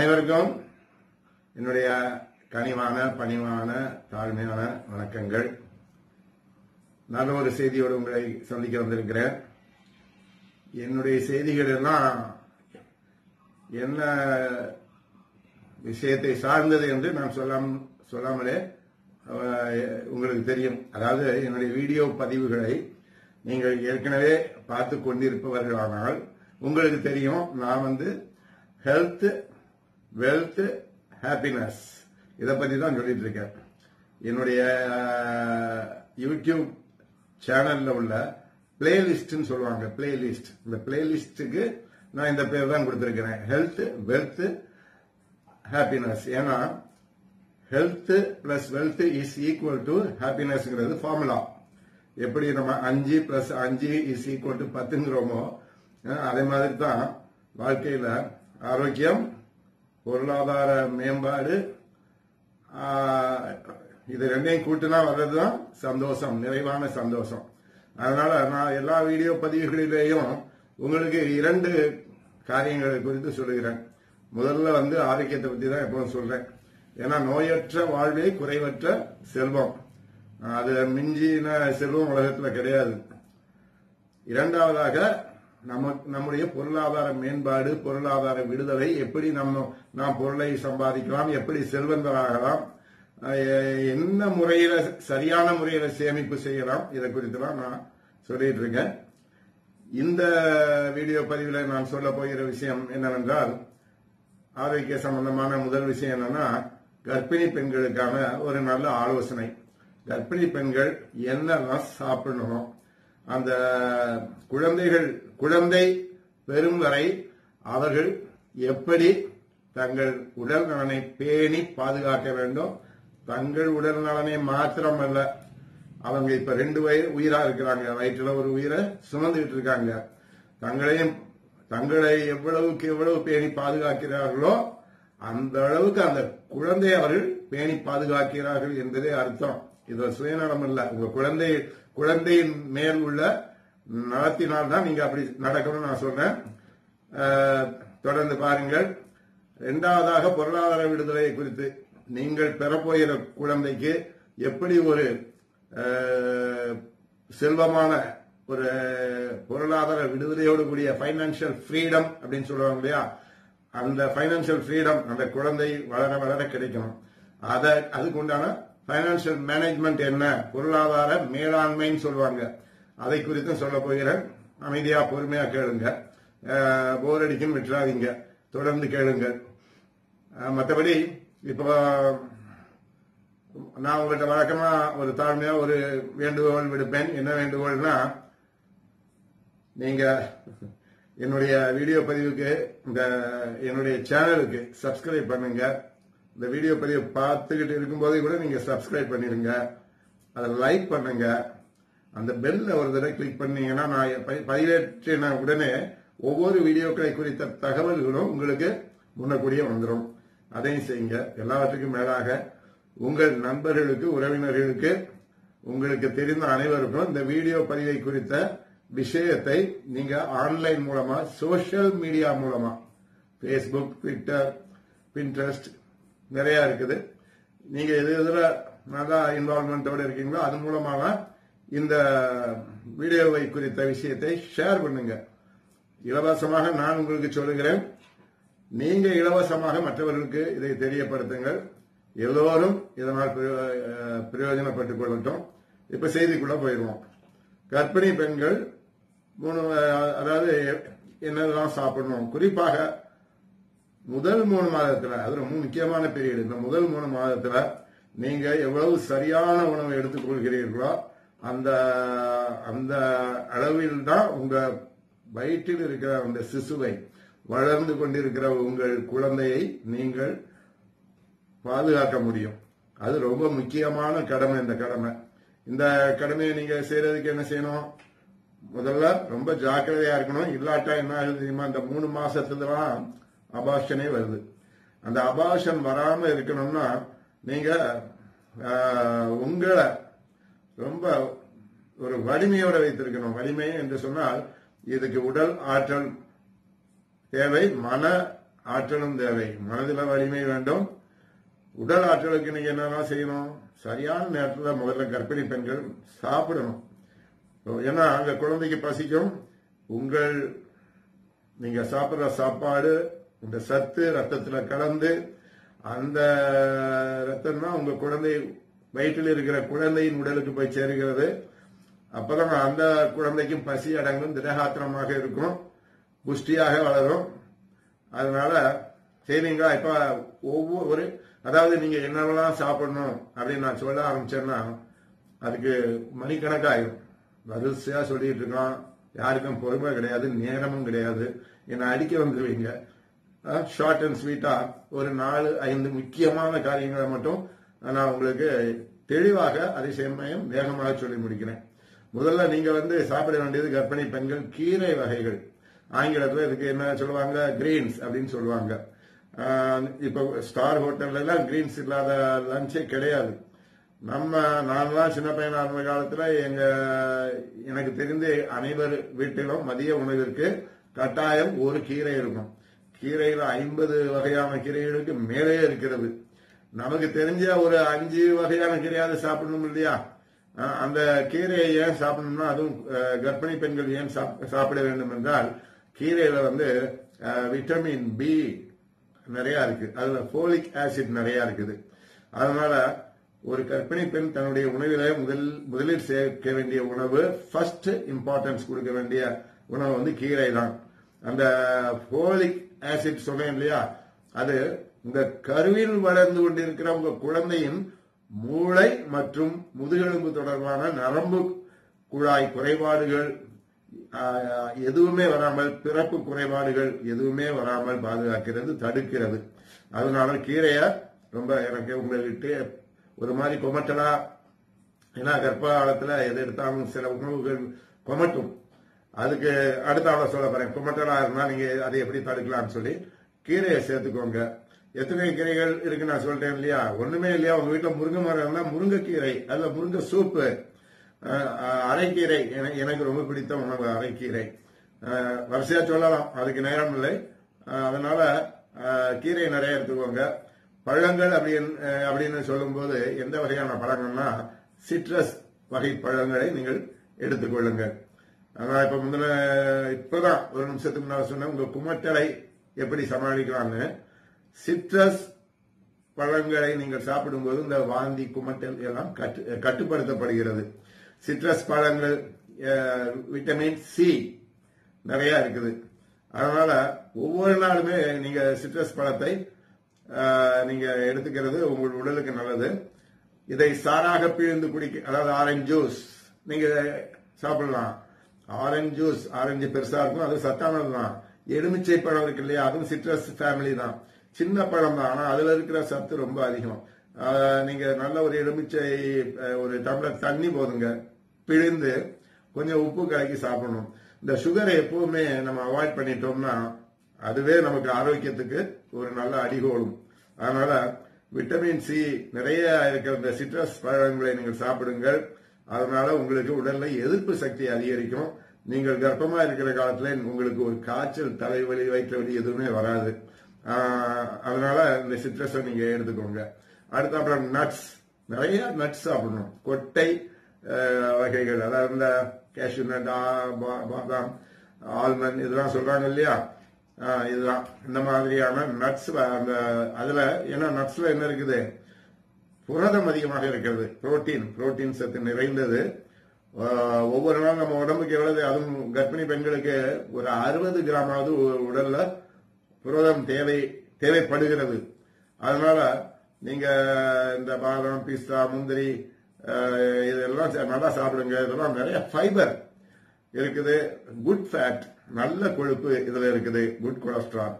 அனைவருக்கும் என்னுடைய கனிவான பணிவான தாழ்மையான வணக்கங்கள் நல்ல ஒரு செய்தியோடு உங்களை சந்திக்க வந்திருக்கிறேன் என்னுடைய செய்திகள் எல்லாம் என்ன விஷயத்தை சார்ந்தது என்று நான் சொல்லாம் சொல்லாமலே அஹ், உங்களுக்கு தெரியும் அதாவது என்னுடைய வீடியோ பதிவுகளை நீங்கள் ஏற்கனவே பார்த்து கொண்டிருப்பவர்களானால் உங்களுக்கு தெரியும் நான் வந்து ஹெல்த் வெல்த் ஹாப்பினஸ் இதை பத்தி தான் சொல்லிட்டு இருக்கேன் என்னுடைய அஹ், யூடியூப் சேனல்ல உள்ள பிளேலிஸ்ட்னு சொல்லுவாங்க பிளேலிஸ்ட் இந்த பிளேலிஸ்டுக்கு நான் இந்த பேர் தான் கொடுத்திருக்கிறேன் ஹெல்த் வெல்த் ஹாப்பினஸ் ஏன்னா health plus wealth is equal to ஹாப்பினஸ்ங்கிறது ஃபார்முலா எப்படி நம்ம அஞ்சு பிளஸ் அஞ்சு இஸ் ஈக்குவல் டு பத்துங்கிறோமோ அஹ், அதே மாதிரி தான் வாழ்க்கையில ஆரோக்கியம் பொருளாதார மேம்பாடு ஆஹ், இது ரெண்டையும் கூட்டினா வர்றதுதான் சந்தோஷம் நிறைவான சந்தோஷம் அதனால நான் எல்லா வீடியோ பதிவுகளிலேயும் உங்களுக்கு இரண்டு காரியங்களை குறித்து சொல்லுகிறேன் முதல்ல வந்து ஆரோக்கியத்தை பத்தி தான் எப்பவும் சொல்றேன் ஏன்னா நோயற்ற வாழ்வே குறைவற்ற செல்வம் அது மிஞ்சின செல்வம் உலகத்துல கிடையாது இரண்டாவதாக நம்ம நம்முடைய பொருளாதார மேம்பாடு பொருளாதார விடுதலை எப்படி நம்ம நாம் பொருளை சம்பாதிக்கலாம் எப்படி செல்வந்தராகலாம் அஹ் என்ன முறையில சரியான முறையில சேமிப்பு செய்யலாம் இதை குறித்துலாம் நான் சொல்லிட்டு இருக்கேன் இந்த வீடியோ பதிவில் நான் சொல்ல போகிற விஷயம் என்னவென்றால் ஆரோக்கிய சம்பந்தமான முதல் விஷயம் என்னன்னா கர்ப்பிணி பெண்களுக்கான ஒரு நல்ல ஆலோசனை கர்ப்பிணி பெண்கள் என்னெல்லாம் சாப்பிடணும் அந்த குழந்தைகள் குழந்தை பெறும் வரை அவர்கள் எப்படி தங்கள் உடல் நலனை பேணி பாதுகாக்க வேண்டும் தங்கள் உடல் நலனை மாத்திரமல்ல அவங்க இப்ப ரெண்டு வயது உயிரா இருக்கிறாங்க வயிற்றுல ஒரு உயிரை சுமந்துகிட்டு இருக்காங்க தங்களையும் தங்களை எவ்வளவுக்கு எவ்வளவு பேணி பாதுகாக்கிறார்களோ அந்த அளவுக்கு அந்த குழந்தையை அவர்கள் பேணி பாதுகாக்கிறார்கள் என்பதே அர்த்தம் இது ஒரு சுயநலம் இல்ல உங்க குழந்தை குழந்தையின் மேல் உள்ள நலத்தினால் தான் நீங்க அப்படி நடக்கணும்னு நான் சொல்றேன் அஹ், தொடர்ந்து பாருங்கள் இரண்டாவதாக பொருளாதார விடுதலை குறித்து நீங்கள் பெறப்போகிற குழந்தைக்கு எப்படி ஒரு அஹ், செல்வமான ஒரு பொருளாதார விடுதலையோடு கூடிய பைனான்சியல் ஃப்ரீடம் அப்படின்னு சொல்லுவாங்க இல்லையா அந்த பைனான்சியல் ஃப்ரீடம் அந்த குழந்தை வளர வளர கிடைக்கணும் அத அதுக்கு உண்டான பைனான்சியல் மேனேஜ்மெண்ட் என்ன பொருளாதார மேலாண்மைன்னு சொல்லுவாங்க அதை குறித்தும் சொல்ல போகிறேன் அமைதியா பொறுமையா கேளுங்க போர் அடிக்கும் விட்டுறாதீங்க தொடர்ந்து கேளுங்க அஹ், மற்றபடி இப்போ நான் உங்கள்கிட்ட வழக்கமா ஒரு தாழ்மையா ஒரு வேண்டுகோள் விடுப்பேன் என்ன வேண்டுகோள்னா நீங்க என்னுடைய வீடியோ பதிவுக்கு இந்த என்னுடைய சேனலுக்கு சப்ஸ்கிரைப் பண்ணுங்க இந்த வீடியோ பதிவை பார்த்துக்கிட்டு இருக்கும்போதே கூட நீங்க சப்ஸ்கிரைப் பண்ணிருங்க அதை லைக் பண்ணுங்க அந்த பெல்ல ஒரு தடவை கிளிக் பண்ணீங்கன்னா நான் பதி- பதிவேற்றின உடனே ஒவ்வொரு வீடியோக்களை குறித்த தகவல்களும் உங்களுக்கு முன்னக்கூடிய வந்துடும் அதையும் செய்யுங்க எல்லாவற்றுக்கும் மேலாக உங்கள் நண்பர்களுக்கு உறவினர்களுக்கு உங்களுக்கு தெரிந்த அனைவருக்கும் இந்த வீடியோ பதிவை குறித்த விஷயத்தை நீங்க ஆன்லைன் மூலமா சோஷியல் மீடியா மூலமா ஃபேஸ்புக் ட்விட்டர் பின்ட்ரெஸ்ட் நிறைய இருக்குது நீங்க எது எதுல நல்லா இன்வால்மெண்டோட இருக்கீங்களோ அது மூலமாக இந்த வீடியோவை குறித்த விஷயத்தை ஷேர் பண்ணுங்க இலவசமாக நான் உங்களுக்கு சொல்லுகிறேன் நீங்க இலவசமாக மற்றவர்களுக்கு இதை தெரியப்படுத்துங்கள் எல்லோரும் இதனால் பிரயோ- அஹ் பிரயோஜனப்பட்டுக் கொள்ளட்டும் இப்ப செய்திக்குள்ள போயிடுவோம் கர்ப்பிணி பெண்கள் மூணு அஹ், அதாவது என்னெல்லாம் சாப்பிடணும் குறிப்பாக முதல் மூணு மாதத்துல அது ரொம்ப முக்கியமான பீரியட் இந்த முதல் மூணு மாதத்துல நீங்க எவ்வளவு சரியான உணவை எடுத்துக்கொள்கிறீர்களோ அந்த அந்த அளவில் தான் உங்க வயிற்றில் இருக்கிற அந்த சிசுவை வளர்ந்து கொண்டிருக்கிற உங்கள் குழந்தையை நீங்கள் பாதுகாக்க முடியும் அது ரொம்ப முக்கியமான கடமை இந்த கடமை இந்த கடமையை நீங்க செய்யறதுக்கு என்ன செய்யணும் முதல்ல ரொம்ப ஜாக்கிரதையா இருக்கணும் இல்லாட்டா என்ன ஆகுது தெரியுமா இந்த மூணு மாசத்துல தான் அபாஷனே வருது அந்த அபாஷன் வராம இருக்கணும்னா நீங்க ஆஹ், உங்களை ரொம்ப ஒரு வலிமையோட வைத்திருக்கணும் வலிமை என்று சொன்னால் இதுக்கு உடல் ஆற்றல் தேவை மன ஆற்றலும் தேவை மனதில் வலிமை வேண்டும் உடல் ஆற்றலுக்கு நீங்க என்னெல்லாம் செய்யணும் சரியான நேரத்தில் முதல்ல கர்ப்பிணி பெண்கள் சாப்பிடணும் ஏன்னா அங்க குழந்தைக்கு பசிக்கும் உங்கள் நீங்க சாப்பிடுற சாப்பாடு இந்த சத்து ரத்தத்துல கலந்து அந்த ரத்தம் தான் உங்க குழந்தை வயிற்றில் இருக்கிற குழந்தையின் உடலுக்கு போய் சேருகிறது அப்பதான் அந்த குழந்தைக்கும் பசி அடங்கும் திடகாத்திரமாக இருக்கும் புஷ்டியாக வளரும் அதனால சரிங்களா இப்ப ஒவ்வொரு அதாவது நீங்க என்னெல்லாம் சாப்பிடணும் அப்படின்னு நான் சொல்ல ஆரம்பிச்சேன்னா அதுக்கு மணிக்கணக்காயிரும் வரிசையா சொல்லிட்டு இருக்கான் யாருக்கும் பொறுமை கிடையாது நேரமும் கிடையாது என்னை அடிக்க வந்துருவீங்க ஷார்ட் அண்ட் ஸ்வீட்டா ஒரு நாலு ஐந்து முக்கியமான காரியங்களை மட்டும் நான் உங்களுக்கு தெளிவாக அதே சமயம் வேகமாக சொல்லி முடிக்கிறேன் முதல்ல நீங்க வந்து சாப்பிட வேண்டியது கர்ப்பிணி பெண்கள் கீரை வகைகள் ஆங்கிலத்தில் இதுக்கு என்ன சொல்லுவாங்க கிரீன்ஸ் அப்படின்னு சொல்லுவாங்க ஆஹ் இப்ப ஸ்டார் ஹோட்டல்ல எல்லாம் கிரீன்ஸ் இல்லாத லஞ்சே கிடையாது நம்ம நான்லாம் சின்ன பையனா இருந்த காலத்துல எங்க எனக்கு தெரிந்து அனைவர் வீட்டிலும் மதிய உணவிற்கு கட்டாயம் ஒரு கீரை இருக்கும் கீரையில ஐம்பது வகையான கீரைகளுக்கு மேலே இருக்கிறது நமக்கு தெரிஞ்ச ஒரு அஞ்சு வகையான கீரையாவது சாப்பிடணும் இல்லையா அஹ் அந்த கீரையை ஏன் சாப்பிடணும்னா அதுவும் அஹ், கர்ப்பிணி பெண்கள் ஏன் சாப்- சாப்பிட வேண்டும் என்றால் கீரையில வந்து அஹ், விட்டமின் பி நிறைய இருக்கு அதுல ஃபோலிக் ஆசிட் நிறைய இருக்குது அதனால ஒரு கர்ப்பிணி பெண் தன்னுடைய உணவில முதல் முதலில் சேர்க்க வேண்டிய உணவு ஃபர்ஸ்ட் இம்பார்ட்டன்ஸ் கொடுக்க வேண்டிய உணவு வந்து கீரை தான் அந்த ஃபோலிக் ஆசிட் சொன்னேன் இல்லையா அது இந்த கருவில் வளர்ந்து கொண்டிருக்கிற உங்க குழந்தையின் மூளை மற்றும் முதுகெலும்பு தொடர்பான நரம்பு குழாய் குறைபாடுகள் ஆஹ், எதுவுமே வராமல் பிறப்பு குறைபாடுகள் எதுவுமே வராமல் பாதுகாக்கிறது தடுக்கிறது அதனால கீரைய ரொம்ப எனக்கு உங்கள்கிட்ட ஒரு மாதிரி கொமட்டலா ஏன்னா கர்ப்ப காலத்துல எது எடுத்தாலும் சில உணவுகள் கொமட்டும் அதுக்கு அடுத்த ஆள சொல்ல போறேன் குமட்டலா இருந்தா நீங்க அதை எப்படி தடுக்கலாம்னு சொல்லி கீரையை சேர்த்துக்கோங்க எத்தனை கீரைகள் இருக்கு நான் சொல்லிட்டேன் இல்லையா ஒண்ணுமே இல்லையா உங்க வீட்டுல முருங்கை மரம் இருந்தா முருங்கைக்கீரை அதுல முருங்கை சூப்பு அஹ், அஹ், அரைக்கீரை என- எனக்கு ரொம்ப பிடித்த உணவு அரைக்கீரை அஹ், வரிசையா சொல்லலாம் அதுக்கு நேரம் இல்லை அஹ், அதனால அஹ், கீரை நிறைய எடுத்துக்கோங்க பழங்கள் அப்படின்னு அஹ், அப்படின்னு சொல்லும்போது எந்த வகையான பழங்கள்னா சிட்ரஸ் வகை பழங்களை நீங்கள் எடுத்துக்கொள்ளுங்கள் அதான் இப்ப முந்தின இப்பதான் ஒரு நிமிஷத்துக்கு முன்னாடி சொன்னேன் உங்க குமட்டலை எப்படி சமாளிக்கலாம்னு சிட்ரஸ் பழங்களை நீங்கள் சாப்பிடும்போது இந்த வாந்தி குமட்டல் எல்லாம் கட்டு கட்டுப்படுத்தப்படுகிறது சிட்ரஸ் பழங்கள் அஹ், விட்டமின் சி நிறைய இருக்குது அதனால ஒவ்வொரு நாளுமே நீங்க சிட்ரஸ் பழத்தை அஹ், நீங்க எடுத்துக்கிறது உங்கள் உடலுக்கு நல்லது இதை சாராக பிழிந்து குடிக்க அதாவது ஆரஞ்சு ஜூஸ் நீங்க சாப்பிடலாம் ஆரஞ்சு ஜூஸ் ஆரஞ்சு பெருசா இருக்கும் அது சத்தானது தான் எலுமிச்சை பழம் இருக்கு இல்லையா அதுவும் சிட்ரஸ் ஃபேமிலி தான் சின்ன பழம் தான் ஆனா அதுல இருக்கிற சத்து ரொம்ப அதிகம் ஆஹ் நீங்க நல்ல ஒரு எலுமிச்சை அஹ், ஒரு டம்ளர் தண்ணி போதுங்க பிழிந்து கொஞ்சம் உப்பு கலக்கி சாப்பிடணும் இந்த சுகரை எப்பவுமே நம்ம அவாய்ட் பண்ணிட்டோம்னா அதுவே நமக்கு ஆரோக்கியத்துக்கு ஒரு நல்ல அடிகோலும் அதனால விட்டமின் சி நிறைய இருக்கிற இந்த சிட்ரஸ் பழங்களை நீங்கள் சாப்பிடுங்கள் அதனால உங்களுக்கு உடல்ல எதிர்ப்பு சக்தி அதிகரிக்கும் நீங்கள் கர்ப்பமா இருக்கிற காலத்துல உங்களுக்கு ஒரு காய்ச்சல் தலைவலி வயிற்று வலி எதுவுமே வராது ஆஹ் அதனால இந்த சிட்ரஸை நீங்க எடுத்துக்கோங்க அடுத்து அப்புறம் நட்ஸ் நிறைய நட்ஸ் சாப்பிடணும் கொட்டை ஆஹ் வகைகள் அதாவது இந்த கேஷ்யூ நட் பாதாம் ஆல்மண்ட் இதெல்லாம் சொல்றாங்க இல்லையா ஆஹ் இதுதான் இந்த மாதிரியான நட்ஸ் அந்த அதுல ஏன்னா நட்ஸ்ல என்ன இருக்குது புரதம் அதிகமாக இருக்கிறது புரோட்டீன் புரோட்டீன் சத்து நிறைந்தது ஆஹ் ஒவ்வொரு நாளும் நம்ம உடம்புக்கு எவ்வளவு அதுவும் கர்ப்பிணி பெண்களுக்கு ஒரு அறுபது கிராமாவது உ- உடல்ல புரதம் தேவை தேவைப்படுகிறது அதனால நீங்க இந்த பாதாம் பிஸ்தா முந்திரி ஆஹ் இதெல்லாம் சா- நல்லா சாப்பிடுங்க இதெல்லாம் நிறைய ஃபைபர் இருக்குது குட் ஃபேட் நல்ல கொழுப்பு இதுல இருக்குது குட் கொலஸ்ட்ரால்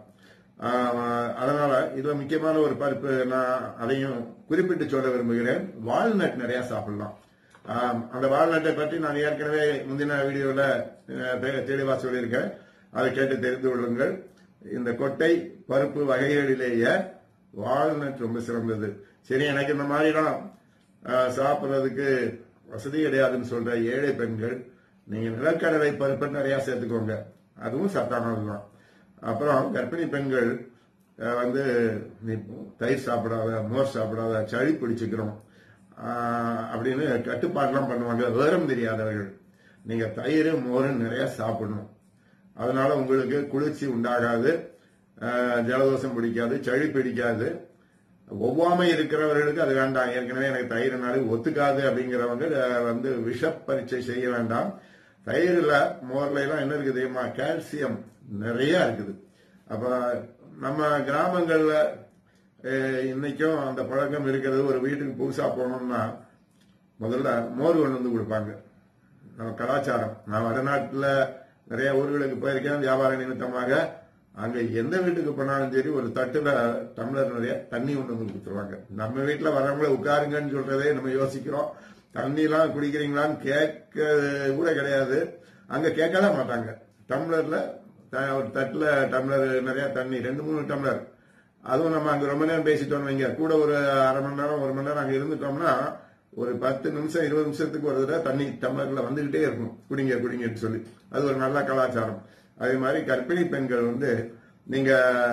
ஆஹ் அதனால இதுல முக்கியமான ஒரு பருப்பு நான் அதையும் குறிப்பிட்டு சொல்ல விரும்புகிறேன் வால்நட் நிறைய சாப்பிடலாம் ஆஹ் அந்த வால்நட்டை பற்றி நான் ஏற்கனவே முந்தின வீடியோல அஹ், தெ- தெளிவா சொல்லியிருக்கேன் அதை கேட்டு தெரிந்து கொள்ளுங்கள் இந்த கொட்டை பருப்பு வகைகளிலேயே வால்நட் ரொம்ப சிறந்தது சரி எனக்கு இந்த மாதிரிலாம் ஆஹ், சாப்பிடுறதுக்கு வசதி கிடையாதுன்னு சொல்ற ஏழை பெண்கள் நீங்க நிலக்கடலை பருப்பு நிறைய சேர்த்துக்கோங்க அதுவும் சத்தானதுதான் அப்புறம் கர்ப்பிணி பெண்கள் அஹ், வந்து நீ தயிர் சாப்பிடாத மோர் சாப்பிடாத சளி பிடிச்சுக்கிறோம் ஆஹ், அப்படின்னு கட்டுப்பாடுலாம் பண்ணுவாங்க விவரம் தெரியாதவர்கள் நீங்க தயிர் மோர் நிறைய சாப்பிடணும் அதனால உங்களுக்கு குளிர்ச்சி உண்டாகாது அஹ், ஜலதோஷம் பிடிக்காது சளி பிடிக்காது ஒவ்வாமை இருக்கிறவர்களுக்கு அது வேண்டாம் ஏற்கனவே எனக்கு தயிர்னாலே ஒத்துக்காது அப்படிங்கிறவங்க அஹ், வந்து விஷ பரீட்சை செய்ய வேண்டாம் தயிர்ல மோர்ல எல்லாம் என்ன இருக்குது தெரியுமா கால்சியம் நிறைய இருக்குது அப்ப நம்ம கிராமங்கள்ல அஹ், இன்னைக்கும் அந்த பழக்கம் இருக்கிறது ஒரு வீட்டுக்கு புதுசா போனோம்னா முதல்ல மோர் கொண்டு வந்து கொடுப்பாங்க நம்ம கலாச்சாரம் நான் வடநாட்டுல நிறைய ஊர்களுக்கு போயிருக்கேன் வியாபார நிமித்தமாக அங்க எந்த வீட்டுக்கு போனாலும் சரி ஒரு தட்டுல டம்ளர் நிறைய தண்ணி கொண்டு வந்து கொடுத்துருவாங்க நம்ம வீட்டுல வரவங்கள உட்காருங்கன்னு சொல்றதே நம்ம யோசிக்கிறோம் தண்ணி எல்லாம் குடிக்கிறீங்களான்னு கேட்க கூட கிடையாது அங்க கேட்கவே மாட்டாங்க டம்ளர்ல த- ஒரு தட்டுல டம்ளர் நிறைய தண்ணி ரெண்டு மூணு டம்ளர் அதுவும் நம்ம அங்க ரொம்ப நேரம் பேசிட்டோம் வைங்க கூட ஒரு அரை மணி நேரம் ஒரு மணி நேரம் அங்க இருந்துட்டோம்னா ஒரு பத்து நிமிஷம் இருபது நிமிஷத்துக்கு ஒரு தடவை தண்ணி டம்ளர்ல வந்துகிட்டே இருக்கும் குடிங்க குடிங்கன்னு சொல்லி அது ஒரு நல்ல கலாச்சாரம் அதே மாதிரி கர்ப்பிணி பெண்கள் வந்து நீங்க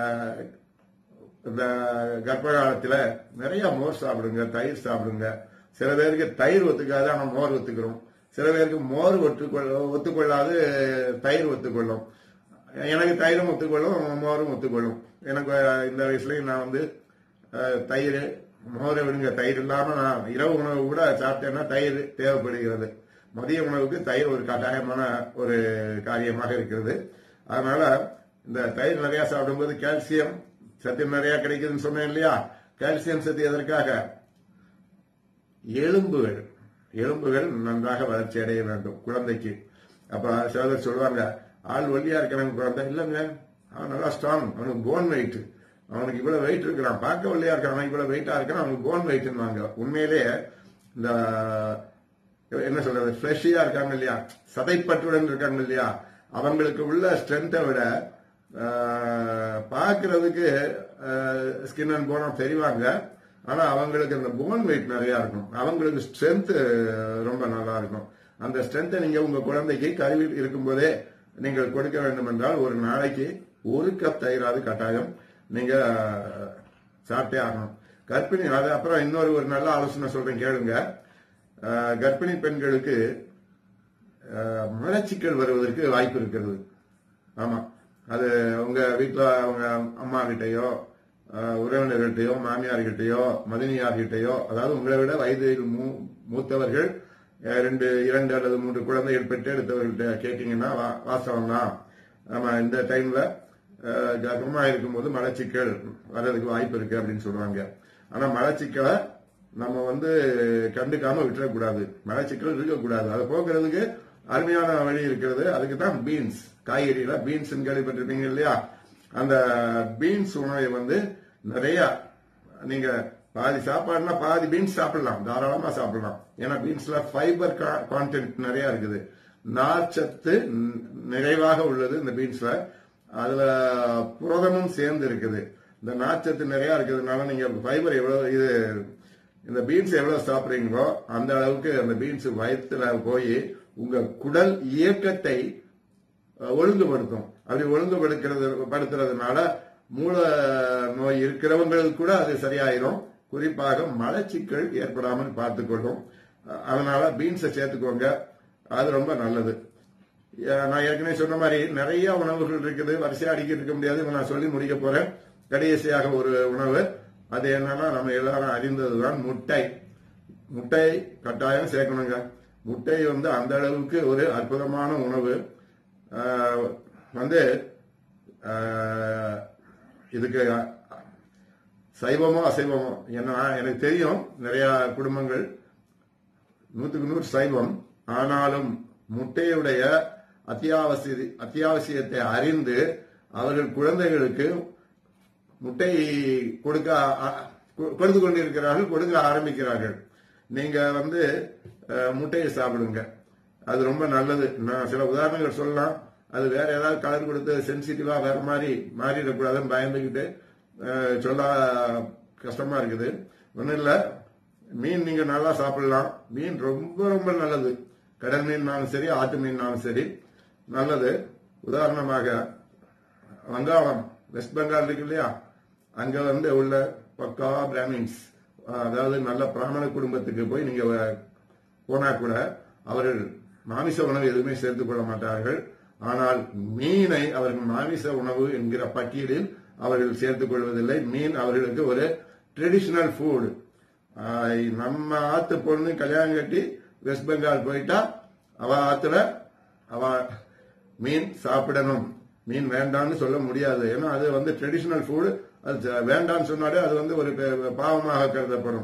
இந்த கர்ப்ப காலத்துல நிறைய மோர் சாப்பிடுங்க தயிர் சாப்பிடுங்க சில பேருக்கு தயிர் ஒத்துக்காது ஆனா மோர் ஒத்துக்கிறோம் சில பேருக்கு மோர் ஒத்துக்கொள்ள ஒத்துக்கொள்ளாது தயிர் ஒத்துக்கொள்ளும் எனக்கு தயிரும் ஒத்துக்கொள்ளும் மோரும் ஒத்துக்கொள்ளும் எனக்கு அஹ், இந்த வயசுலயும் நான் வந்து அஹ், தயிர் மோரை விடுங்க தயிர் இல்லாம நான் இரவு உணவு கூட சாப்பிட்டேன்னா தயிர் தேவைப்படுகிறது மதிய உணவுக்கு தயிர் ஒரு கட்டாயமான ஒரு காரியமாக இருக்கிறது அதனால இந்த தயிர் நிறைய சாப்பிடும்போது கால்சியம் சத்து நிறைய கிடைக்குதுன்னு சொன்னேன் இல்லையா கால்சியம் சத்து எதற்காக எலும்புகள் எலும்புகள் நன்றாக வளர்ச்சி அடைய வேண்டும் குழந்தைக்கு அப்ப சிலர் சொல்லுவாங்க ஆள் ஒல்லியா இருக்கிறவங்க குழந்தை இல்லைங்க அவன் நல்லா ஸ்ட்ராங் அவனுக்கு போன் வெயிட் அவனுக்கு இவ்வளவு வெயிட் இருக்கிறான் பார்க்க ஒல்லியா இருக்கான் அவன் இவ்வளவு வெயிட்டா இருக்கான் அவனுக்கு போன் வெயிட்னுவாங்க உண்மையிலேயே இந்த என்ன சொல்றது ஃபிளஷியா இருக்காங்க இல்லையா சதைப்பற்றுடன் இருக்காங்க இல்லையா அவங்களுக்கு உள்ள ஸ்ட்ரென்த்தை விட ஆஹ், பார்க்கிறதுக்கு ஸ்கின் அண்ட் போனம் தெரிவாங்க ஆனா அவங்களுக்கு அந்த போன் வெயிட் நிறைய இருக்கும் அவங்களுக்கு ஸ்ட்ரென்த் ரொம்ப நல்லா இருக்கும் அந்த ஸ்ட்ரென்த்தை நீங்க உங்க குழந்தைக்கு கருவில் இருக்கும்போதே நீங்கள் கொடுக்க வேண்டும் என்றால் ஒரு நாளைக்கு ஒரு கப் தயிராது கட்டாயம் நீங்க சாப்பிட்டே ஆகணும் கர்ப்பிணி அது அப்புறம் இன்னொரு ஒரு நல்ல ஆலோசனை சொல்றேன் கேளுங்க ஆஹ், கர்ப்பிணி பெண்களுக்கு ஆஹ், மலச்சிக்கல் வருவதற்கு வாய்ப்பு இருக்கிறது ஆமா அது உங்க வீட்டுல அவங்க அம்மா கிட்டயோ ஆஹ், உறவினர்கள்ட்டயோ மாமியார்கிட்டயோ மதினியார்கிட்டயோ அதாவது உங்களை விட வயதில் மூ- மூத்தவர்கள் அஹ், ரெண்டு இரண்டு அல்லது மூன்று குழந்தைகள் பெற்றெடுத்தவர்கள்ட்ட கேட்டீங்கன்னா வா- வாஸ்தவம் தான் நம்ம இந்த டைம்ல அஹ், கர்ப்பமா இருக்கும்போது மலச்சிக்கல் வர்றதுக்கு வாய்ப்பு இருக்கு அப்படின்னு சொல்லுவாங்க ஆனா மலச்சிக்கலை நம்ம வந்து கண்டுக்காம விட்டுறக்கூடாது மலச்சிக்கல் இருக்கக்கூடாது அதை போக்குறதுக்கு அருமையான வழி இருக்கிறது அதுக்கு தான் பீன்ஸ் காய்கறியில பீன்ஸ் கேள்விப்பட்டிருப்பீங்க இல்லையா அந்த பீன்ஸ் உணவை வந்து நிறைய நீங்க பாதி சாப்பாடுனா பாதி பீன்ஸ் சாப்பிடலாம் தாராளமா சாப்பிடலாம் ஏன்னா பீன்ஸ்ல ஃபைபர் கான்டென்ட் நிறைய இருக்குது நார்ச்சத்து ந- நிறைவாக உள்ளது இந்த பீன்ஸ்ல அதுல புரதமும் சேர்ந்து இருக்குது இந்த நார்ச்சத்து நிறைய இருக்கிறதுனால நீங்க ஃபைபர் எவ்வளவு இது இந்த பீன்ஸ் எவ்வளவு சாப்பிடுறீங்களோ அந்த அளவுக்கு அந்த பீன்ஸ் வயிற்றுல போய் உங்க குடல் இயக்கத்தை அஹ், ஒழுங்குபடுத்தும் அப்படி ஒழுங்குபடுத்துறது படுத்துறதுனால மூல நோய் இருக்கிறவங்களுக்கு கூட அது சரியாயிரும் குறிப்பாக மலச்சிக்கல் ஏற்படாமல் பார்த்துக்கொள்ளும் அஹ், அதனால பீன்ஸை சேர்த்துக்கோங்க அது ரொம்ப நல்லது அஹ், நான் ஏற்கனவே சொன்ன மாதிரி நிறைய உணவுகள் இருக்குது வரிசையா அடிக்கிட்டு இருக்க முடியாது இப்ப நான் சொல்லி முடிக்க போறேன் கடைசியாக ஒரு உணவு அது என்னன்னா நம்ம எல்லாரும் அறிந்ததுதான் முட்டை முட்டை கட்டாயம் சேர்க்கணுங்க முட்டை வந்து அந்த அளவுக்கு ஒரு அற்புதமான உணவு ஆஹ், வந்து ஆஹ், இதுக்கு சைவமோ அசைவமோ ஏன்னா எனக்கு தெரியும் நிறைய குடும்பங்கள் நூத்துக்கு நூறு சைவம் ஆனாலும் முட்டையுடைய அத்தியாவசிய அத்தியாவசியத்தை அறிந்து அவர்கள் குழந்தைகளுக்கு முட்டை கொடுக்க ஆ- கொ- கொடுத்து கொண்டிருக்கிறார்கள் கொடுக்க ஆரம்பிக்கிறார்கள் நீங்க வந்து அஹ், முட்டையை சாப்பிடுங்க அது ரொம்ப நல்லது நான் சில உதாரணங்கள் சொல்லலாம் அது வேற ஏதாவது கலர் கொடுத்து சென்சிட்டிவா வேற மாதிரி மாறிடக்கூடாதுன்னு பயந்துக்கிட்டு அஹ், சொல்ல கஷ்டமா இருக்குது ஒன்றும் இல்லை மீன் நீங்க நல்லா சாப்பிடலாம் மீன் ரொம்ப ரொம்ப நல்லது கடல் மீன்னாலும் சரி ஆட்டு மீன்னாலும் சரி நல்லது உதாரணமாக வங்காளம் வெஸ்ட் பெங்கால் இருக்கு இல்லையா அங்க வந்து உள்ள பக்கா பிராமின்ஸ் அதாவது நல்ல பிராமண குடும்பத்துக்கு போய் நீங்க வ- போனா கூட அவர்கள் மாமிச உணவு எதுவுமே சேர்த்துக் கொள்ள மாட்டார்கள் ஆனால் மீனை அவர்கள் மாமிச உணவு என்கிற பட்டியலில் அவர்கள் சேர்த்துக் கொள்வதில்லை மீன் அவர்களுக்கு ஒரு ட்ரெடிஷனல் ஃபுட் நம்ம ஆத்து பொண்ணு கல்யாணம் கட்டி வெஸ்ட் பெங்கால் போயிட்டா அவ ஆத்துல அவ மீன் சாப்பிடணும் மீன் வேண்டாம்னு சொல்ல முடியாது ஏன்னா அது வந்து ட்ரெடிஷனல் ஃபுட் அது ச- வேண்டாம்னு சொன்னாலே அது வந்து ஒரு பே- பாவமாக கருதப்படும்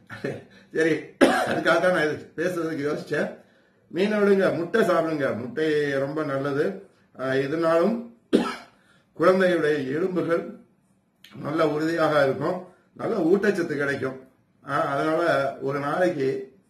சரி அதுக்காக தான் நான் இது பேசுறதுக்கு யோசிச்சேன் மீனை விடுங்க முட்டை சாப்பிடுங்க முட்டை ரொம்ப நல்லது ஆஹ் இதனாலும் குழந்தையுடைய எலும்புகள் நல்ல உறுதியாக இருக்கும் நல்ல ஊட்டச்சத்து கிடைக்கும் ஆஹ் அதனால ஒரு நாளைக்கு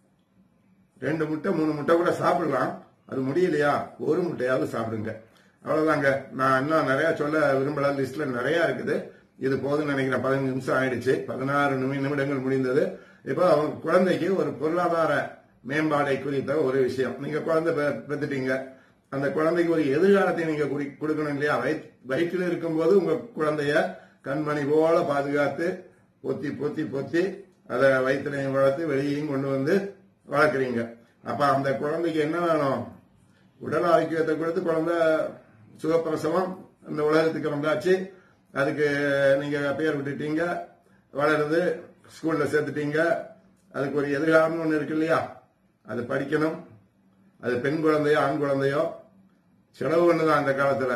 ரெண்டு முட்டை மூணு முட்டை கூட சாப்பிடலாம் அது முடியலையா ஒரு முட்டையாவது சாப்பிடுங்க அவ்வளவுதாங்க நான் இன்னும் நிறைய சொல்ல விரும்பல லிஸ்ட்ல நிறைய இருக்குது இது போதும்னு நினைக்கிறேன் பதினஞ்சு நிமிஷம் ஆயிடுச்சு பதினாறு நிமி- நிமிடங்கள் முடிந்தது இப்போ அவங்க குழந்தைக்கு ஒரு பொருளாதார மேம்பாடை குறித்த ஒரு விஷயம் நீங்க குழந்தை பெ- பெத்துட்டீங்க அந்த குழந்தைக்கு ஒரு எதிர்காலத்தை நீங்க குடி- கொடுக்கணும் இல்லையா வயிற்- வயிற்றில் இருக்கும்போது உங்க குழந்தைய கண்மணி போல பாதுகாத்து பொத்தி பொத்தி பொத்தி அதை வயிற்றுலையும் வளர்த்து வெளியையும் கொண்டு வந்து வளர்க்குறீங்க அப்ப அந்த குழந்தைக்கு என்ன வேணும் உடல் ஆரோக்கியத்தை கொடுத்து குழந்தை சுகப்பிரசவம் இந்த உலகத்துக்கு வந்தாச்சு அதுக்கு நீங்க பேர் விட்டுட்டீங்க வளருது ஸ்கூல்ல சேர்த்துட்டீங்க அதுக்கு ஒரு எதிர்காலம்னு ஒண்ணு இருக்கு இல்லையா அது படிக்கணும் அது பெண் குழந்தையோ ஆண் குழந்தையோ செலவு ஒண்ணுதான் அந்த காலத்துல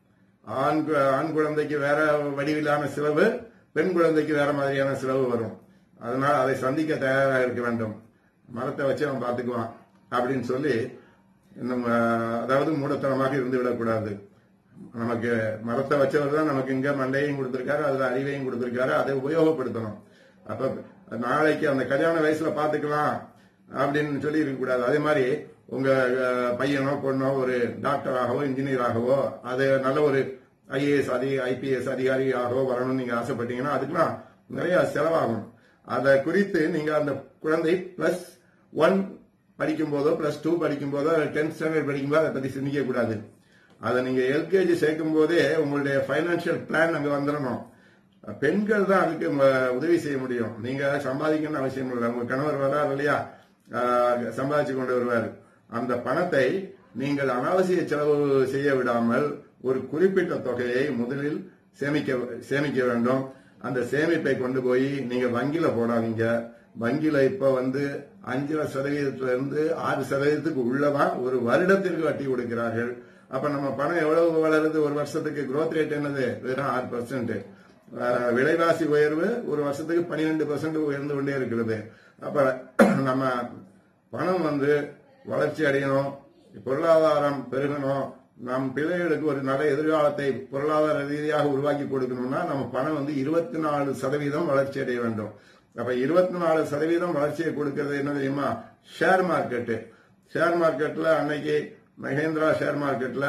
ஆண் கு- ஆண் குழந்தைக்கு வேற வடிவிலான செலவு பெண் குழந்தைக்கு வேற மாதிரியான செலவு வரும் அதனால அதை சந்திக்க தயாராக இருக்க வேண்டும் மரத்தை வச்சு அவன் பார்த்துக்குவான் அப்படின்னு சொல்லி நம்ம அதாவது மூடத்தனமாக இருந்து விடக்கூடாது நமக்கு மரத்தை வச்சவர் தான் நமக்கு இங்க மண்டையும் கொடுத்திருக்காரு அதுல அறிவையும் கொடுத்திருக்காரு அதை உபயோகப்படுத்தணும் அப்ப நாளைக்கு அந்த கல்யாண வயசுல பாத்துக்கலாம் அப்படின்னு சொல்லி இருக்கக்கூடாது அதே மாதிரி உங்க அஹ், பையனோ பொண்ணோ ஒரு டாக்டராகவோ இன்ஜினியராகவோ அது நல்ல ஒரு ஐஏஎஸ் அதி ஐபிஎஸ் அதிகாரியாகவோ வரணும்னு நீங்க ஆசைப்பட்டீங்கன்னா அதுக்கெல்லாம் நிறைய செலவாகும் அதை குறித்து நீங்க அந்த குழந்தை பிளஸ் ஒன் படிக்கும் போதோ பிளஸ் டூ படிக்கும் போதோ டென்த் ஸ்டாண்டர்ட் படிக்கும் போதோ அதை பத்தி சிந்திக்க கூடாது அதை நீங்க எல்கேஜி சேர்க்கும் போதே உங்களுடைய பைனான்சியல் பிளான் அங்க வந்துடணும் பெண்கள் தான் அதுக்கு ம- உதவி செய்ய முடியும் நீங்க சம்பாதிக்கணும்னு அவசியம் இல்லை உங்க கணவர் வர்றாரு இல்லையா ஆஹ், சம்பாதிச்சு கொண்டு வருவார் அந்த பணத்தை நீங்கள் அனாவசிய செலவு செய்ய விடாமல் ஒரு குறிப்பிட்ட தொகையை முதலில் சேமிக்க சேமிக்க வேண்டும் அந்த சேமிப்பை கொண்டு போய் நீங்க வங்கியில போடாதீங்க வங்கியில இப்ப வந்து அஞ்சரை சதவீதத்துல இருந்து ஆறு சதவீதத்துக்கு உள்ளதான் ஒரு வருடத்திற்கு வட்டி கொடுக்கிறார்கள் அப்ப நம்ம பணம் எவ்வளவு வளருது ஒரு வருஷத்துக்கு growth ரேட் என்னது வெறும் ஆறு பர்சன்ட் விலைவாசி உயர்வு ஒரு வருஷத்துக்கு பன்னிரெண்டு பர்சன்ட் உயர்ந்து கொண்டே இருக்கிறது அப்ப நம்ம பணம் வந்து வளர்ச்சி அடையணும் பொருளாதாரம் பெருகணும் நம் பிள்ளைகளுக்கு ஒரு நல்ல எதிர்காலத்தை பொருளாதார ரீதியாக உருவாக்கி கொடுக்கணும்னா நம்ம பணம் வந்து இருபத்தி நாலு சதவீதம் வளர்ச்சி அடைய வேண்டும் அப்ப இருபத்தி நாலு சதவீதம் வளர்ச்சியை கொடுக்கிறது என்ன தெரியுமா ஷேர் மார்க்கெட்டு ஷேர் மார்க்கெட்ல அன்னைக்கு மகேந்திரா ஷேர் மார்க்கெட்ல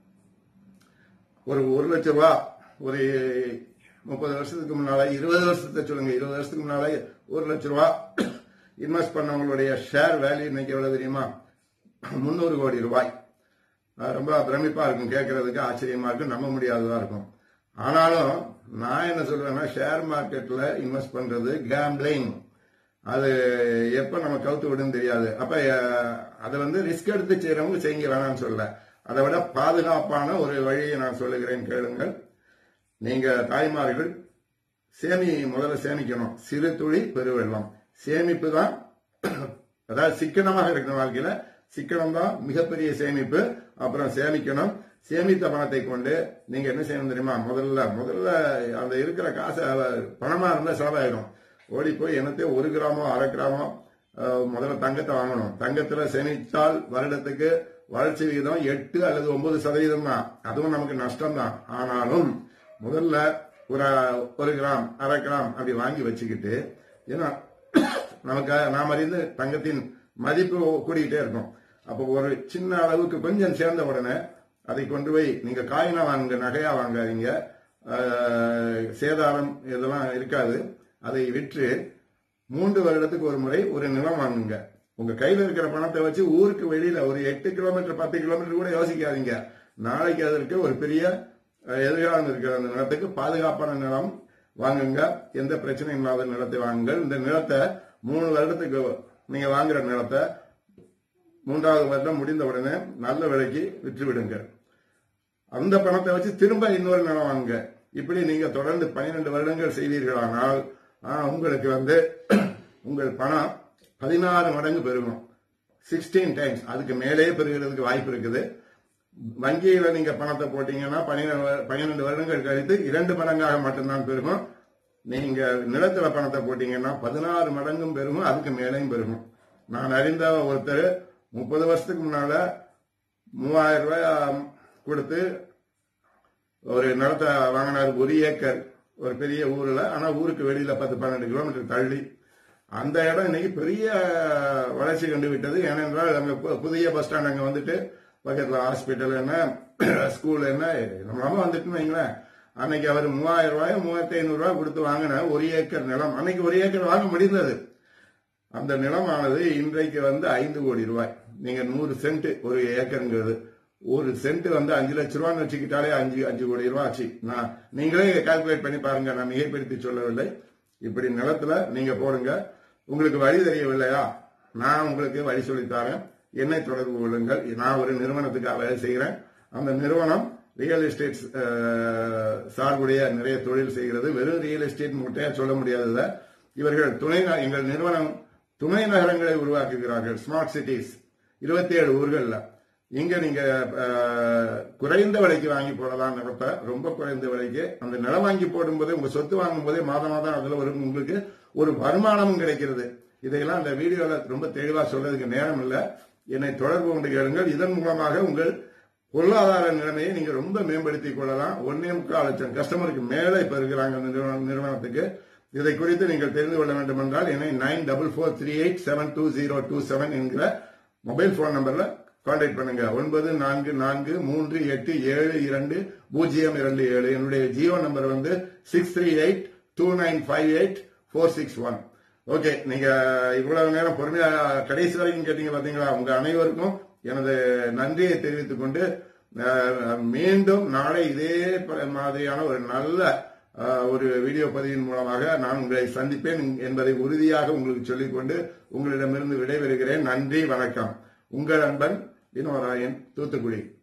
ஒரு ஒரு லட்சம் ரூபா ஒரு முப்பது வருஷத்துக்கு முன்னால இருபது வருஷத்தை சொல்லுங்க இருபது வருஷத்துக்கு முன்னால ஒரு லட்சம் ரூபா இன்வெஸ்ட் பண்ணவங்களுடைய ஷேர் வேல்யூ இன்னைக்கு எவ்வளவு தெரியுமா முன்னூறு கோடி ரூபாய் அஹ் ரொம்ப பிரமிப்பா இருக்கும் கேட்கறதுக்கு ஆச்சரியமா இருக்கும் நம்ப முடியாததா இருக்கும் ஆனாலும் நான் என்ன சொல்றேன்னா ஷேர் மார்க்கெட்ல இன்வெஸ்ட் பண்றது கேம்பிளிங் அது எப்ப நம்ம கவுத்து விடுன்னு தெரியாது அப்ப அஹ், அதை வந்து ரிஸ்க் எடுத்து செய்யறவங்க செய்யுங்க வேணாம்னு சொல்ல அதை விட பாதுகாப்பான ஒரு வழியை நான் சொல்லுகிறேன் கேளுங்கள் நீங்க தாய்மார்கள் சேமி முதல்ல சேமிக்கணும் சிறு துளி பெருவெள்ளம் சேமிப்பு தான் அதாவது சிக்கனமாக இருக்கிற வாழ்க்கையில சிக்கனம் தான் மிகப்பெரிய சேமிப்பு அப்புறம் சேமிக்கணும் சேமித்த பணத்தை கொண்டு நீங்க என்ன செய்யணும் தெரியுமா முதல்ல முதல்ல அந்த இருக்கிற காசை அவ- பணமா இருந்தா செலவாயிடும் ஓடி போய் என்னத்தையும் ஒரு கிராமோ அரை கிராமோ அஹ், முதல்ல தங்கத்தை வாங்கணும் தங்கத்துல சேமித்தால் வருடத்துக்கு வளர்ச்சி விகிதம் எட்டு அல்லது ஒன்பது சதவீதம் தான் அதுவும் நமக்கு நஷ்டம் தான் ஆனாலும் முதல்ல ஒரு ஒரு கிராம் அரை கிராம் அப்படி வாங்கி வச்சுக்கிட்டு ஏன்னா நமக்கு நாம் அறிந்து தங்கத்தின் மதிப்பு கூடிக்கிட்டே இருக்கும் அப்போ ஒரு சின்ன அளவுக்கு கொஞ்சம் சேர்ந்த உடனே அதை கொண்டு போய் நீங்க காயினா வாங்க நகையா வாங்காதீங்க ஆஹ், சேதாரம் இதெல்லாம் இருக்காது அதை விற்று மூன்று வருடத்துக்கு ஒரு முறை ஒரு நிலம் வாங்குங்க உங்க கையில இருக்கிற பணத்தை வச்சு ஊருக்கு வெளியில ஒரு எட்டு கிலோமீட்டர் பத்து கிலோமீட்டர் கூட யோசிக்காதீங்க நாளைக்கு அதற்கு ஒரு பெரிய அஹ், எதிர்காலம் இருக்கிற அந்த நிலத்துக்கு பாதுகாப்பான நிலம் வாங்குங்க எந்த பிரச்சனையும் இல்லாத நிலத்தை வாங்குங்கள் இந்த நிலத்தை மூணு வருடத்துக்கு நீங்க வாங்குற நிலத்தை மூன்றாவது வருடம் முடிந்த உடனே நல்ல விலைக்கு விற்று விடுங்க அந்த பணத்தை வச்சு திரும்ப இன்னொரு நிலம் வாங்குங்க இப்படி நீங்க தொடர்ந்து பன்னிரண்டு வருடங்கள் செய்வீர்களானால் ஆ, உங்களுக்கு வந்து உங்கள் பணம் பதினாறு மடங்கு பெருகும் சிக்ஸ்டீன் டைம்ஸ் அதுக்கு மேலே பெருகிறதுக்கு வாய்ப்பு இருக்குது வங்கியில நீங்க பணத்தை போட்டீங்கன்னா பன்னிரெண்டு வரு- பன்னிரெண்டு வருடங்கள் கழித்து இரண்டு மடங்காக மட்டும்தான் பெருகும் நீங்க நிலத்துல பணத்தை போட்டீங்கன்னா பதினாறு மடங்கும் பெருகும் அதுக்கு மேலேயும் பெருகும் நான் அறிந்த ஒருத்தர் முப்பது வருஷத்துக்கு முன்னால மூவாயிரம் ரூபாய் கொடுத்து ஒரு நிலத்தை வாங்கினார் ஒரு ஏக்கர் ஒரு பெரிய ஊர்ல ஆனா ஊருக்கு வெளியில பத்து பன்னெண்டு கிலோமீட்டர் தள்ளி அந்த இடம் இன்னைக்கு பெரிய வளர்ச்சி கண்டு விட்டது ஏனென்றால் அங்க பு- புதிய பஸ் ஸ்டாண்ட் அங்க வந்துட்டு பக்கத்துல ஹாஸ்பிட்டல் என்ன ஸ்கூல் என்ன நம்ம வந்துட்டுன்னு வைங்களேன் அன்னைக்கு அவர் மூவாயிரம் ரூபாய் மூவாயிரத்தி ஐநூறு ரூபாய் கொடுத்து வாங்கின ஒரு ஏக்கர் நிலம் அன்னைக்கு ஒரு ஏக்கர் வாங்க முடிந்தது அந்த நிலமானது இன்றைக்கு வந்து ஐந்து கோடி ரூபாய் நீங்க நூறு சென்ட் ஒரு ஏக்கருங்கிறது ஒரு சென்ட் வந்து அஞ்சு லட்ச ரூபான்னு வச்சுக்கிட்டாலே அஞ்சு அஞ்சு கோடி ரூபாய் ஆச்சு நான் நீங்களே கால்குலேட் பண்ணி பாருங்க நான் மிகைப்படுத்தி சொல்லவில்லை இப்படி நிலத்துல நீங்க போடுங்க உங்களுக்கு வழி தெரியவில்லையா நான் உங்களுக்கு வழி சொல்லித்தாரேன் என்னை தொடர்பு கொள்ளுங்கள் நான் ஒரு நிறுவனத்துக்கு வேலை செய்கிறேன் அந்த நிறுவனம் ரியல் எஸ்டேட் சார்புடைய நிறைய தொழில் செய்கிறது வெறும் ரியல் எஸ்டேட் முட்டையா சொல்ல முடியாதத இவர்கள் துணை ந- எங்கள் நிறுவனம் துணை நகரங்களை உருவாக்குகிறார்கள் ஸ்மார்ட் சிட்டிஸ் இருபத்தி ஏழு ஊர்கள்ல இங்க நீங்க அஹ், குறைந்த விலைக்கு வாங்கி போடலாம் நிலத்தை ரொம்ப குறைந்த விலைக்கு அந்த நிலம் வாங்கி போடும்போது உங்க சொத்து வாங்கும் போதே மாதம் மாதம் அதுல ஒரு உங்களுக்கு ஒரு வருமானமும் கிடைக்கிறது இதையெல்லாம் அந்த வீடியோல ரொம்ப தெளிவா சொல்றதுக்கு நேரம் இல்ல என்னை தொடர்பு கொண்டு கேளுங்கள் இதன் மூலமாக உங்கள் பொருளாதார நிலைமையை நீங்க ரொம்ப மேம்படுத்திக் கொள்ளலாம் ஒன்னே முக்கால் லட்சம் கஸ்டமருக்கு மேலே இப்ப இருக்கிறாங்க இந்த நிறுவனம்- நிறுவனத்துக்கு இதை குறித்து நீங்கள் தெரிந்து கொள்ள வேண்டும் என்றால் என்னை nine double four three eight seven two zero two seven என்கிற மொபைல் போன் நம்பர்ல கான்டாக்ட் பண்ணுங்க ஒன்பது நான்கு நான்கு மூன்று எட்டு ஏழு இரண்டு பூஜ்ஜியம் இரண்டு ஏழு என்னுடைய ஜியோ நம்பர் வந்து six three eight two nine five eight four six one okay நீங்க இவ்வளவு நேரம் பொறுமையா கடைசி வரைக்கும் கேட்டீங்க பாத்தீங்களா உங்க அனைவருக்கும் எனது நன்றியை தெரிவித்துக் கொண்டு அஹ், மீண்டும் நாளை இதே ப- மாதிரியான ஒரு நல்ல அஹ், ஒரு வீடியோ பதிவின் மூலமாக நான் உங்களை சந்திப்பேன் என்பதை உறுதியாக உங்களுக்கு சொல்லிக்கொண்டு உங்களிடமிருந்து விடைபெறுகிறேன் நன்றி வணக்கம் உங்கள் அன்பன் வினோராயன் தூத்துக்குடி